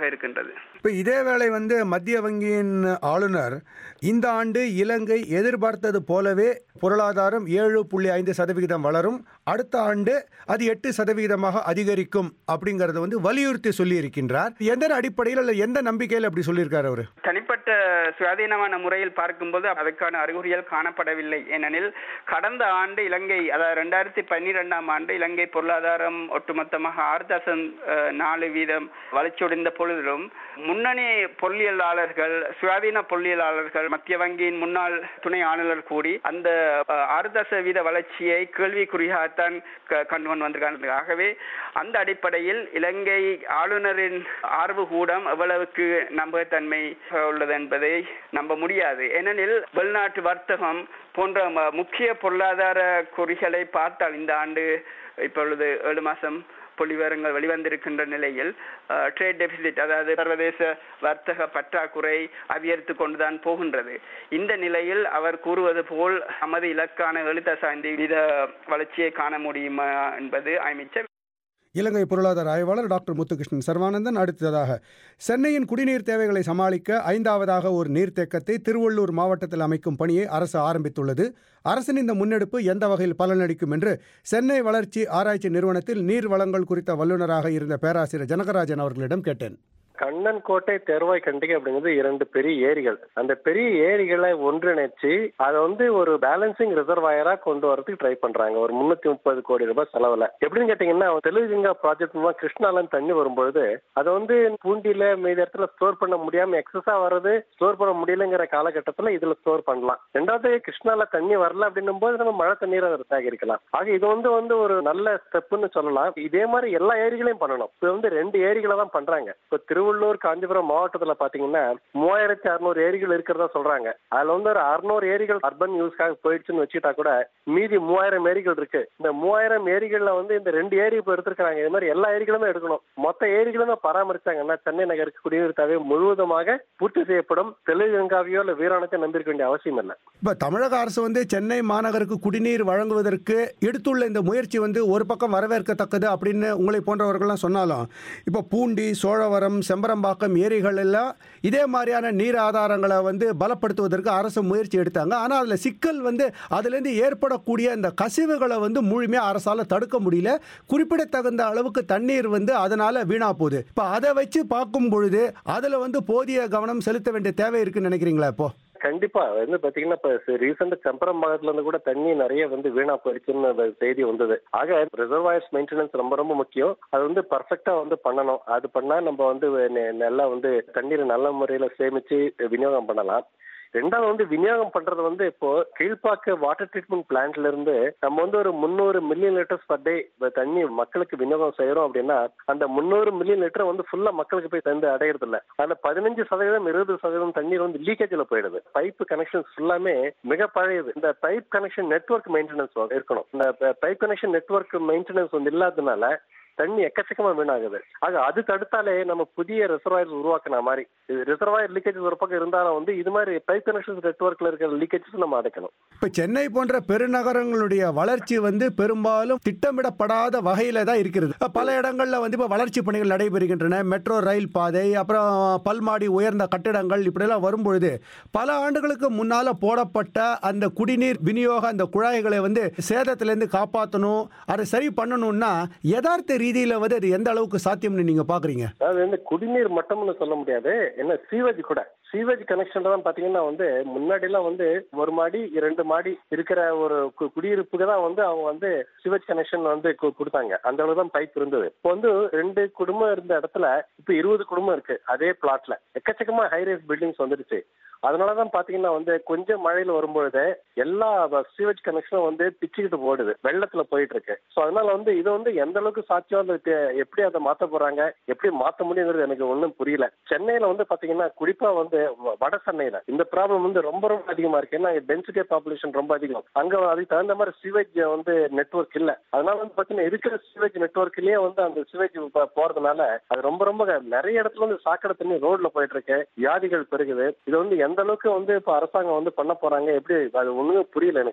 Speaker 3: வருகின்றது
Speaker 1: இப்போ இதே வேளை வந்து மத்திய வங்கியின் ஆளுநர் இந்த ஆண்டு இலங்கை எதிர்பார்த்தது போலவே பொருளாதாரம் ஏழு புள்ளி ஐந்து சதவிகிதம் வளரும் அடுத்த ஆண்டு அது எட்டு சதவிகிதமாக அதிகரிக்கும் அப்படிங்கறத வந்து வலியுறுத்தி சொல்லியிருக்கின்றார் எந்த அடிப்படையில் அல்ல எந்த நம்பிக்கையில் அப்படி சொல்லியிருக்காரு அவர்
Speaker 3: தனிப்பட்ட சுயாதீனமான முறையில் பார்க்கும்போது அதற்கான அறிகுறிகள் காணப்படவில்லை ஏனெனில் கடந்த ஆண்டு இலங்கை அதாவது ரெண்டாயிரத்தி பன்னிரெண்டாம் ஆண்டு இலங்கை பொருளாதாரம் ஒட்டுமொத்தமாக ஆறு தசம் அஹ், நாலு வீதம் வளர்ச்சியடைந்த பொழுதிலும் முன்னணி பொருளியலாளர்கள் சுயாதீன பொருளியலாளர்கள் மத்திய வங்கியின் முன்னாள் துணை ஆளுநர் கூடி அந்த அஹ், ஆறு தச வீத வளர்ச்சியை கேள்விக்குறியாகத்தான் க- கண்டு கொண்டு வந்திருக்காங்க ஆகவே அந்த அடிப்படையில் இலங்கை ஆளுநரின் ஆர்வ கூடம் எவ்வளவுக்கு நம்பகத்தன்மை அஹ், உள்ளது என்பதை நம்ப முடியாது ஏனெனில் வெளிநாட்டு வர்த்தகம் போன்ற ம- முக்கிய பொருளாதார குறிகளை பார்த்தால் இந்த ஆண்டு இப்பொழுது ஏழு மாசம் புள்ளிவிவரங்கள் வெளிவந்திருக்கின்ற நிலையில் ட்ரேட் டெபிசிட் அதாவது சர்வதேச வர்த்தக பற்றாக்குறை அதிகரித்து கொண்டுதான் போகின்றது இந்த நிலையில் அவர் கூறுவது போல் நமது இலக்கான எழுத்த சாய்ந்த வித வளர்ச்சியை காண முடியுமா என்பது அமைச்சர்
Speaker 1: இலங்கை பொருளாதார ஆய்வாளர் டாக்டர் முத்துகிருஷ்ணன் சர்வானந்தன் அடுத்ததாக சென்னையின் குடிநீர் தேவைகளை சமாளிக்க ஐந்தாவதாக ஒரு நீர்த்தேக்கத்தை திருவள்ளூர் மாவட்டத்தில் அமைக்கும் பணியை அரசு ஆரம்பித்துள்ளது அரசின் இந்த முன்னெடுப்பு எந்த வகையில் பலனளிக்கும் என்று சென்னை வளர்ச்சி ஆராய்ச்சி நிறுவனத்தில் நீர் வளங்கள் குறித்த வல்லுநராக இருந்த பேராசிரியர் ஜனகராஜன் அவர்களிடம் கேட்டேன்
Speaker 14: கண்ணன் கோட்டை தெருவாய் கண்டிகை அப்படிங்கிறது இரண்டு பெரிய ஏரிகள் அந்த பெரிய ஏரிகளை ஒன்றிணைச்சு அதை வந்து ஒரு பேலன்சிங் ரிசர்வாயரா கொண்டு வரதுக்கு ட்ரை பண்றாங்க ஒரு முன்னூத்தி முப்பது கோடி ரூபாய் செலவுல எப்படின்னு கேட்டீங்கன்னா தெலுங்குங்கா ப்ராஜெக்ட் மூலமா கிருஷ்ணாலன் தண்ணி வரும்பொழுது அதை வந்து பூண்டியில மீதி இடத்துல ஸ்டோர் பண்ண முடியாம எக்ஸஸா வர்றது ஸ்டோர் பண்ண முடியலங்கிற காலகட்டத்துல இதுல ஸ்டோர் பண்ணலாம் ரெண்டாவது கிருஷ்ணால தண்ணி வரல அப்படின்னும் போது நம்ம மழை தண்ணீரை அதை சேகரிக்கலாம் ஆக இது வந்து வந்து ஒரு நல்ல ஸ்டெப்னு சொல்லலாம் இதே மாதிரி எல்லா ஏரிகளையும் பண்ணணும் இப்போ வந்து ரெண்டு ஏரிகளை தான் பண்றாங்க இப்போ திருவள்ளூர் காஞ்சிபுரம் மாவட்டத்துல பாத்தீங்கன்னா மூவாயிரத்தி அறுநூறு ஏரிகள் இருக்கிறதா சொல்றாங்க அதுல வந்து ஒரு அறுநூறு ஏரிகள் அர்பன் யூஸ்க்காக போயிடுச்சுன்னு வச்சுட்டா கூட மீதி மூவாயிரம் ஏரிகள் இருக்கு இந்த மூவாயிரம் ஏரிகள்ல வந்து இந்த ரெண்டு ஏரி இப்போ எடுத்திருக்காங்க இது மாதிரி எல்லா ஏரிகளுமே எடுக்கணும் மொத்த ஏரிகளுமே பராமரிச்சாங்கன்னா சென்னை நகருக்கு குடிநீர் தேவை முழுவதுமாக பூர்த்தி செய்யப்படும் தெலுங்கங்காவையோ இல்ல வீராணத்தை நம்பியிருக்க வேண்டிய அவசியம் இல்லை
Speaker 1: இப்போ தமிழக அரசு வந்து சென்னை மாநகருக்கு குடிநீர் வழங்குவதற்கு எடுத்துள்ள இந்த முயற்சி வந்து ஒரு பக்கம் வரவேற்கத்தக்கது அப்படின்னு உங்களை போன்றவர்கள்லாம் சொன்னாலும் இப்போ பூண்டி சோழவரம் செம்பரம்பாக்கம் ஏரிகள் எல்லாம் இதே மாதிரியான நீர் ஆதாரங்களை வந்து பலப்படுத்துவதற்கு அரசு முயற்சி எடுத்தாங்க ஆனால் அதில் சிக்கல் வந்து அதுலேருந்து ஏற்படக்கூடிய இந்த கசிவுகளை வந்து முழுமையாக அரசால் தடுக்க முடியல குறிப்பிடத்தகுந்த அளவுக்கு தண்ணீர் வந்து அதனால வீணா போகுது இப்போ அதை வச்சு பார்க்கும் பொழுது அதில் வந்து போதிய கவனம் செலுத்த வேண்டிய தேவை இருக்குன்னு நினைக்கிறீங்களா இப்போ
Speaker 14: கண்டிப்பா வந்து பாத்தீங்கன்னா இப்ப ரீசெண்ட் செம்பரம் பாகத்துல இருந்து கூட தண்ணி நிறைய வந்து வீணா போயிடுச்சுன்னு அந்த செய்தி வந்தது ஆக ரிசர்வாயர்ஸ் மெயின்டெனன்ஸ் ரொம்ப ரொம்ப முக்கியம் அது வந்து பர்ஃபெக்டா வந்து பண்ணணும் அது பண்ணா நம்ம வந்து நெ- நல்லா வந்து தண்ணீரை நல்ல முறையில சேமிச்சு விநியோகம் பண்ணலாம் ரெண்டாவது வந்து விநியோகம் பண்றது வந்து இப்போ கீழ்ப்பாக்க வாட்டர் ட்ரீட்மெண்ட் பிளான்ட்ல இருந்து நம்ம வந்து ஒரு முந்நூறு மில்லியன் லிட்டர்ஸ் பர் டே தண்ணி மக்களுக்கு விநியோகம் செய்யறோம் அப்படின்னா அந்த முந்நூறு மில்லியன் லிட்டர் வந்து ஃபுல்லா மக்களுக்கு போய் தந்து அடையிறது இல்ல அதுல பதினஞ்சு சதவீதம் இருபது சதவீதம் தண்ணீர் வந்து லீக்கேஜ்ல போயிடுது பைப் கனெக்ஷன்ஸ் ஃபுல்லாமே மிக பழையது இந்த பைப் கனெக்ஷன் நெட்வொர்க் மெயின்டெனன்ஸ் இருக்கணும் இந்த பைப் கனெக்ஷன் நெட்வொர்க் மெயின்டெனன்ஸ் வந்து இல்லாததுனால தண்ணி எக்கச்சக்கமா வீணாகுது ஆக அது தடுத்தாலே நம்ம புதிய ரிசர்வாயர் உருவாக்கின மாதிரி ரிசர்வாயர் லீக்கேஜ் ஒரு பக்கம் இருந்தாலும் வந்து இது மாதிரி பைப் கனெக்ஷன் நெட்வொர்க்ல இருக்கிற லீக்கேஜஸ் நம்ம அடைக்கணும்
Speaker 1: இப்போ சென்னை போன்ற பெருநகரங்களுடைய வளர்ச்சி வந்து பெரும்பாலும் திட்டமிடப்படாத வகையில தான் இருக்கிறது பல இடங்கள்ல வந்து இப்போ வளர்ச்சி பணிகள் நடைபெறுகின்றன மெட்ரோ ரயில் பாதை அப்புறம் பல்மாடி உயர்ந்த கட்டிடங்கள் இப்படியெல்லாம் வரும்பொழுது பல ஆண்டுகளுக்கு முன்னால போடப்பட்ட அந்த குடிநீர் விநியோக அந்த குழாய்களை வந்து சேதத்திலேருந்து காப்பாற்றணும் அதை சரி பண்ணணும்னா யதார்த்த ரீதியில வந்து அது எந்த அளவுக்கு சாத்தியம்னு நீங்க பாக்குறீங்க
Speaker 14: அதாவது வந்து குடிநீர் மட்டம்னு சொல்ல முடியாது என்ன சீவேஜ் கூட சீவேஜ் கனெக்ஷன் தான் பாத்தீங்கன்னா வந்து முன்னாடி எல்லாம் வந்து ஒரு மாடி இரண்டு மாடி இருக்கிற ஒரு கு- குடியிருப்புக்கு தான் வந்து அவங்க வந்து சிவஜ் கனெக்ஷன் வந்து கு- கொடுத்தாங்க அந்த அளவு தான் பைப் இருந்தது இப்போ வந்து ரெண்டு குடும்பம் இருந்த இடத்துல இப்போ இருபது குடும்பம் இருக்கு அதே பிளாட்ல எக்கச்சக்கமா ஹைரேஸ் பில்டிங்ஸ் வந்துடுச்சு அதனாலதான் பாத்தீங்கன்னா வந்து கொஞ்சம் மழையில வரும்பொழுது எல்லா சீவேஜ் கனெக்ஷனும் வந்து பிச்சுக்கிட்டு போடுது வெள்ளத்துல போயிட்டு இருக்கு ஸோ அதனால வந்து இது வந்து எந்த அளவுக்கு சாத்தியம் அந்த தெ- எப்படி அதை மாத்த போறாங்க எப்படி மாத்த முடியுங்கிறது எனக்கு ஒன்றும் புரியல சென்னையில வந்து பாத்தீங்கன்னா குறிப்பா வந்து வ- வட சென்னையில இந்த ப்ராப்ளம் வந்து ரொம்ப ரொம்ப அதிகமா இருக்கு ஏன்னா டென்சிட்டி பாப்புலேஷன் ரொம்ப அதிகம் அங்க அதுக்கு தகுந்த மாதிரி சிவேஜ் வந்து நெட்வொர்க் இல்ல அதனால வந்து பாத்தீங்கன்னா இருக்கிற சிவேஜ் நெட்வொர்க்லயே வந்து அந்த சிவேஜ் போறதுனால அது ரொம்ப ரொம்ப நிறைய இடத்துல வந்து சாக்கடை தண்ணி ரோட்ல போயிட்டு இருக்கு வியாதிகள் பெருகுது இது வந்து எந்த அளவுக்கு வந்து இப்ப அரசாங்கம் வந்து பண்ண போறாங்க எப்படி அது ஒண்ணுமே புரியல எனக்கு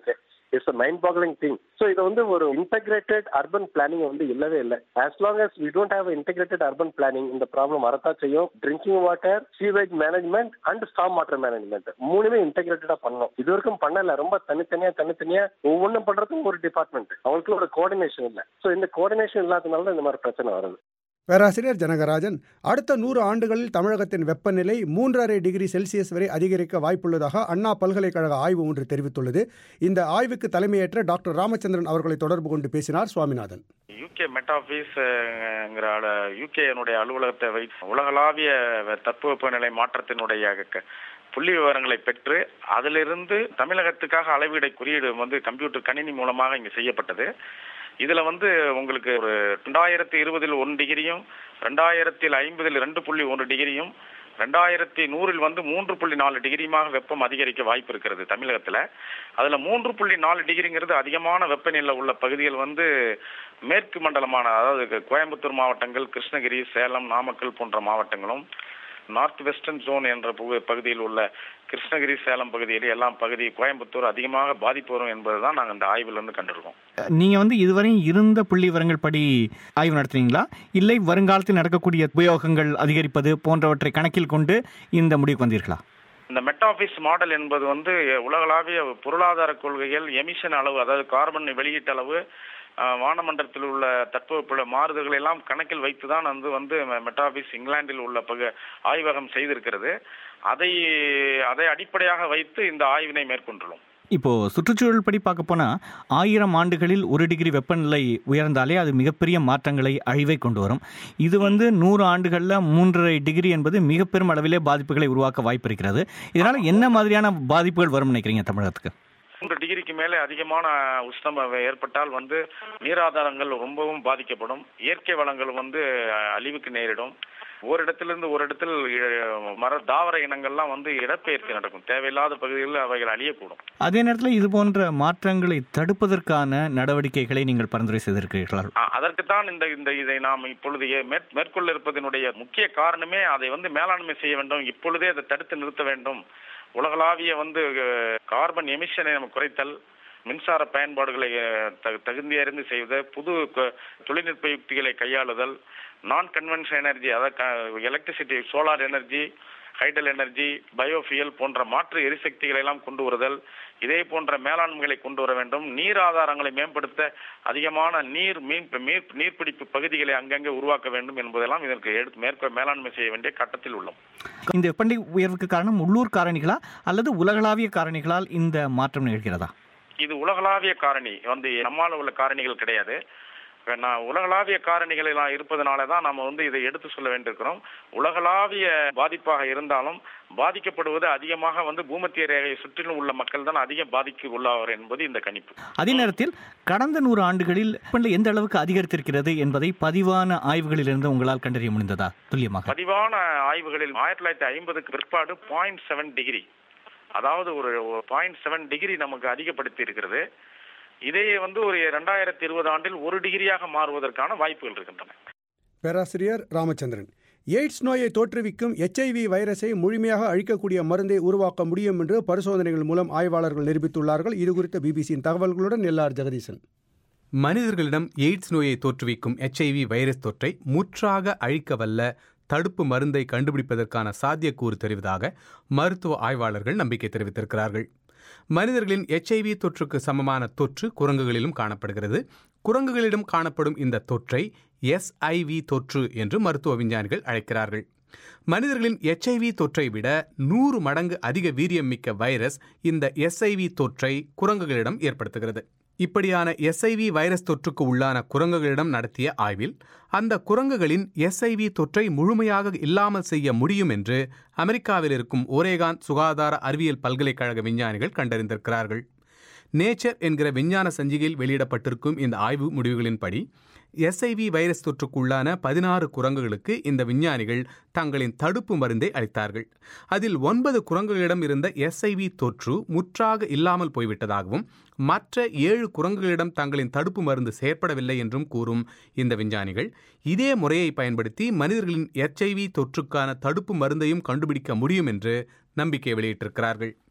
Speaker 14: it's mind boggling thing so இது வந்து ஒரு இன்டகிரேட்டட் அர்பன் பிளானிங் வந்து இல்லவே இல்லை as long as we don't have integrated urban planning இந்த ப்ராப்ளம் வரத்தான் செய்யும் drinking water sewage management and storm water management மூணுமே இன்டகிரேட்டடா பண்ணணும் இது வரைக்கும் பண்ணல ரொம்ப தனித்தனியா தனித்தனியா ஒவ்வொன்றும் பண்றதுக்கும் ஒரு டிபார்ட்மெண்ட் அவங்களுக்கு ஒரு கோஆர்டினேஷன் இல்லை ஸோ இந்த கோஆர்டினேஷன் இல்லாதனால தான் இந்த மாதிரி பிரச்சனை வருது
Speaker 1: பேராசிரியர் ஜனகராஜன் அடுத்த நூறு ஆண்டுகளில் தமிழகத்தின் வெப்பநிலை மூன்றரை டிகிரி செல்சியஸ் வரை அதிகரிக்க வாய்ப்புள்ளதாக அண்ணா பல்கலைக்கழக ஆய்வு ஒன்று தெரிவித்துள்ளது இந்த ஆய்வுக்கு தலைமையேற்ற டாக்டர் ராமச்சந்திரன் அவர்களை தொடர்பு கொண்டு பேசினார் சுவாமிநாதன்
Speaker 15: யூகே மெட்டாபீஸ்ங்கிற யூகேனுடைய அலுவலகத்தை வைத்து உலகளாவிய தட்பவெப்பநிலை மாற்றத்தினுடைய க- புள்ளி விவரங்களை பெற்று அதிலிருந்து தமிழகத்துக்காக அளவீடை குறியீடு வந்து கம்ப்யூட்டர் கணினி மூலமாக இங்கு செய்யப்பட்டது இதுல வந்து உங்களுக்கு ஒரு ரெண்டாயிரத்தி இருபதில் ஒன் டிகிரியும் ரெண்டாயிரத்தில் ஐம்பதில் ரெண்டு புள்ளி ஒன்று டிகிரியும் ரெண்டாயிரத்தி நூறில் வந்து மூன்று புள்ளி நாலு டிகிரியுமாக வெப்பம் அதிகரிக்க வாய்ப்பு இருக்கிறது தமிழகத்துல அதுல மூன்று புள்ளி நாலு டிகிரிங்கிறது அதிகமான வெப்பநிலை உள்ள பகுதிகள் வந்து மேற்கு மண்டலமான அதாவது கோயம்புத்தூர் மாவட்டங்கள் கிருஷ்ணகிரி சேலம் நாமக்கல் போன்ற மாவட்டங்களும் நார்த் வெஸ்டர்ன் ஜோன் என்ற பகு- பகுதியில் உள்ள கிருஷ்ணகிரி சேலம் பகுதியில் எல்லாம் பகுதி கோயம்புத்தூர் அதிகமாக பாதிப்பு வரும் என்பதுதான் நாங்கள் இந்த ஆய்வுல இருந்து கண்டிருக்கோம்
Speaker 16: நீங்க வந்து இதுவரை இருந்த புள்ளி விவரங்கள் படி ஆய்வு நடத்துறீங்களா இல்லை வருங்காலத்தில் நடக்கக்கூடிய உபயோகங்கள் அதிகரிப்பது போன்றவற்றை கணக்கில் கொண்டு இந்த முடிவுக்கு வந்தீர்களா
Speaker 15: இந்த மெட்டாபிஸ் மாடல் என்பது வந்து உலகளாவிய பொருளாதார கொள்கைகள் எமிஷன் அளவு அதாவது கார்பன் வெளியீட்டு அளவு அஹ், வானமண்டலத்தில் உள்ள தட்பவெப்ப மாறுதல்களை எல்லாம் கணக்கில் வைத்துதான் வந்து வந்து மெட்டாபிஸ் இங்கிலாந்தில் உள்ள பகு ஆய்வகம் செய்திருக்கிறது அதை அதை அடிப்படையாக வைத்து இந்த ஆய்வினை மேற்கொண்டுள்ளோம்
Speaker 16: இப்போ சுற்றுச்சூழல் படி பார்க்க போனா ஆயிரம் ஆண்டுகளில் ஒரு டிகிரி வெப்பநிலை உயர்ந்தாலே அது மிகப்பெரிய மாற்றங்களை அழிவை கொண்டு வரும் இது வந்து நூறு ஆண்டுகளில் மூன்றரை டிகிரி என்பது மிக பெரும் அளவிலே பாதிப்புகளை உருவாக்க வாய்ப்பு இருக்கிறது இதனால என்ன மாதிரியான பாதிப்புகள் வரும் நினைக்கிறீங்க தமிழகத்துக்கு
Speaker 15: மூன்று டிகிரிக்கு மேலே அதிகமான உஷ்ணம் ஏற்பட்டால் வந்து நீராதாரங்கள் ரொம்பவும் பாதிக்கப்படும் இயற்கை வளங்கள் வந்து அஹ், அழிவுக்கு நேரிடும் ஒரு இடத்திலிருந்து ஒரு இடத்தில் அஹ், மர தாவர இனங்கள்லாம் வந்து இடப்பெயர்ச்சி நடக்கும் தேவையில்லாத பகுதிகளில் அவைகள் அழியக்கூடும்
Speaker 16: அதே நேரத்தில் இது போன்ற மாற்றங்களை தடுப்பதற்கான நடவடிக்கைகளை நீங்கள் பரிந்துரை செய்திருக்கிறீர்களா
Speaker 15: அ- அதற்குத்தான் இந்த இந்த இதை நாம் இப்பொழுது ஏ- மேற்- மேற்கொள்ள இருப்பதனுடைய முக்கிய காரணமே அதை வந்து மேலாண்மை செய்ய வேண்டும் இப்பொழுதே அதை தடுத்து நிறுத்த வேண்டும் உலகளாவிய வந்து அஹ், கார்பன் எமிஷனை நம்ம குறைத்தல் மின்சார பயன்பாடுகளை அஹ், தகு- தகுந்தியறிந்து செய்வது புது க- தொழில்நுட்ப யுக்திகளை கையாளுதல் நான் கன்வென்ஷன் எனர்ஜி அதாவது electricity solar energy hydel energy biofuel போன்ற மாற்று எரிசக்திகளை எல்லாம் கொண்டு வருதல் இதே போன்ற மேலாண்மைகளை கொண்டு வர வேண்டும் நீர் ஆதாரங்களை மேம்படுத்த அதிகமான நீர் மீன் மீர் நீர்பிடிப்பு பகுதிகளை அங்கங்கே உருவாக்க வேண்டும் என்பதெல்லாம் இதற்கு எடுத்து மேற்கொள் மேலாண்மை செய்ய வேண்டிய கட்டத்தில் உள்ளோம்
Speaker 16: இந்த வெப்பநிலை உயர்வுக்கு காரணம் உள்ளூர் காரணிகளா அல்லது உலகளாவிய காரணிகளால் இந்த மாற்றம் நிகழ்கிறதா
Speaker 15: இது உலகளாவிய காரணி வந்து நம்மால உள்ள காரணிகள் கிடையாது நான் உலகளாவிய காரணிகள் எல்லாம் இருப்பதனால தான் நம்ம வந்து இதை எடுத்து சொல்ல வேண்டியிருக்கிறோம் உலகளாவிய பாதிப்பாக இருந்தாலும் பாதிக்கப்படுவது அதிகமாக வந்து பூமத்திய ரேகையை சுற்றிலும் உள்ள மக்கள் தான் அதிகம் பாதிக்கு உள்ளாவர் என்பது இந்த கணிப்பு
Speaker 16: அதே நேரத்தில் கடந்த நூறு ஆண்டுகளில் வெப்பநிலை எந்த அளவுக்கு அதிகரித்திருக்கிறது என்பதை பதிவான ஆய்வுகளிலிருந்து உங்களால் கண்டறிய முடிந்ததா துல்லியமாக
Speaker 15: பதிவான ஆய்வுகளில் ஆயிரத்தி தொள்ளாயிரத்தி ஐம்பதுக்கு பிற்பாடு பாயிண்ட் செவன் டிகிரி அதாவது ஒரு பாயிண்ட் செவன் டிகிரி நமக்கு அதிகப்படுத்தி இருக்கிறது இதே வந்து ஒரு ரெண்டாயிரத்தி இருபது ஆண்டில் ஒரு டிகிரியாக மாறுவதற்கான வாய்ப்புகள் இருக்கின்றன
Speaker 1: பேராசிரியர் ராமச்சந்திரன் எய்ட்ஸ் நோயை தோற்றுவிக்கும் எச்ஐவி வைரஸை முழுமையாக அழிக்கக்கூடிய மருந்தை உருவாக்க முடியும் என்று பரிசோதனைகள் மூலம் ஆய்வாளர்கள் நிரூபித்துள்ளார்கள் இது குறித்த பிபிசியின் தகவல்களுடன் எல்ஆர் ஜெகதீசன்
Speaker 4: மனிதர்களிடம் எய்ட்ஸ் நோயை தோற்றுவிக்கும் எச்ஐவி வைரஸ் தொற்றை முற்றாக அழிக்க வல்ல தடுப்பு மருந்தை கண்டுபிடிப்பதற்கான சாத்தியக்கூறு தெரிவதாக மருத்துவ ஆய்வாளர்கள் நம்பிக்கை தெரிவித்திருக்கிறார்கள் மனிதர்களின் எச்ஐவி தொற்றுக்கு சமமான தொற்று குரங்குகளிலும் காணப்படுகிறது குரங்குகளிடம் காணப்படும் இந்த தொற்றை எஸ்ஐவி தொற்று என்று மருத்துவ விஞ்ஞானிகள் அழைக்கிறார்கள் மனிதர்களின் எச்ஐவி தொற்றை விட நூறு மடங்கு அதிக வீரியம் மிக்க வைரஸ் இந்த எஸ்ஐவி தொற்றை குரங்குகளிடம் ஏற்படுத்துகிறது இப்படியான எஸ்ஐவி வைரஸ் தொற்றுக்கு உள்ளான குரங்குகளிடம் நடத்திய ஆய்வில் அந்த குரங்குகளின் எஸ்ஐவி தொற்றை முழுமையாக இல்லாமல் செய்ய முடியும் என்று அமெரிக்காவில் இருக்கும் ஓரேகான் சுகாதார அறிவியல் பல்கலைக்கழக விஞ்ஞானிகள் கண்டறிந்திருக்கிறார்கள் நேச்சர் என்கிற விஞ்ஞான சஞ்சிகையில் வெளியிடப்பட்டிருக்கும் இந்த ஆய்வு முடிவுகளின்படி எஸ்ஐவி வைரஸ் தொற்றுக்குள்ளான பதினாறு குரங்குகளுக்கு இந்த விஞ்ஞானிகள் தங்களின் தடுப்பு மருந்தை அளித்தார்கள் அதில் ஒன்பது குரங்குகளிடம் இருந்த எஸ்ஐவி தொற்று முற்றாக இல்லாமல் போய்விட்டதாகவும் மற்ற ஏழு குரங்குகளிடம் தங்களின் தடுப்பு மருந்து செயற்படவில்லை என்றும் கூறும் இந்த விஞ்ஞானிகள் இதே முறையை பயன்படுத்தி மனிதர்களின் எச்ஐவி தொற்றுக்கான தடுப்பு மருந்தையும் கண்டுபிடிக்க முடியும் என்று நம்பிக்கை வெளியிட்டிருக்கிறார்கள்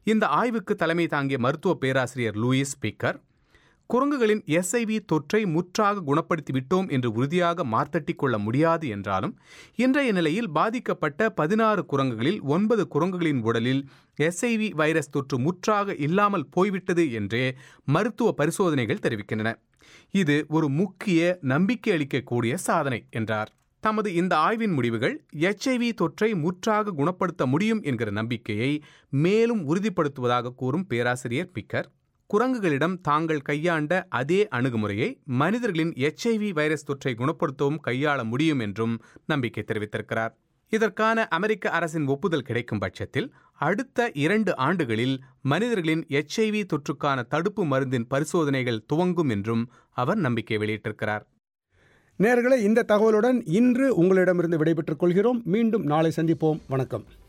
Speaker 4: இந்த ஆய்வுக்கு தலைமை தாங்கிய மருத்துவ பேராசிரியர் லூயிஸ் ஸ்பீக்கர் குரங்குகளின் எஸ்ஐவி தொற்றை முற்றாக குணப்படுத்தி விட்டோம் என்று உறுதியாக மார்த்தட்டிக் கொள்ள முடியாது என்றாலும் இன்றைய நிலையில் பாதிக்கப்பட்ட பதினாறு குரங்குகளில் ஒன்பது குரங்குகளின் உடலில் எஸ்ஐவி வைரஸ் தொற்று முற்றாக இல்லாமல் போய்விட்டது என்றே மருத்துவ பரிசோதனைகள் தெரிவிக்கின்றன இது ஒரு முக்கிய நம்பிக்கை அளிக்கக்கூடிய சாதனை என்றார் தமது இந்த ஆய்வின் முடிவுகள் எச்ஐவி தொற்றை முற்றாக குணப்படுத்த முடியும் என்கிற நம்பிக்கையை மேலும் உறுதிப்படுத்துவதாக கூறும் பேராசிரியர் பிக்கர் குரங்குகளிடம் தாங்கள் கையாண்ட அதே அணுகுமுறையை மனிதர்களின் எச்ஐவி வைரஸ் தொற்றை குணப்படுத்தவும் கையாள முடியும் என்றும் நம்பிக்கை தெரிவித்திருக்கிறார் இதற்கான அமெரிக்க அரசின் ஒப்புதல் கிடைக்கும் பட்சத்தில் அடுத்த இரண்டு ஆண்டுகளில் மனிதர்களின் எச்ஐவி தொற்றுக்கான தடுப்பு மருந்தின் பரிசோதனைகள் துவங்கும் என்றும் அவர் நம்பிக்கை வெளியிட்டிருக்கிறார்
Speaker 1: நேர்களை இந்த தகவலுடன் இன்று உங்களிடமிருந்து விடைபெற்றுக் கொள்கிறோம் மீண்டும் நாளை சந்திப்போம் வணக்கம்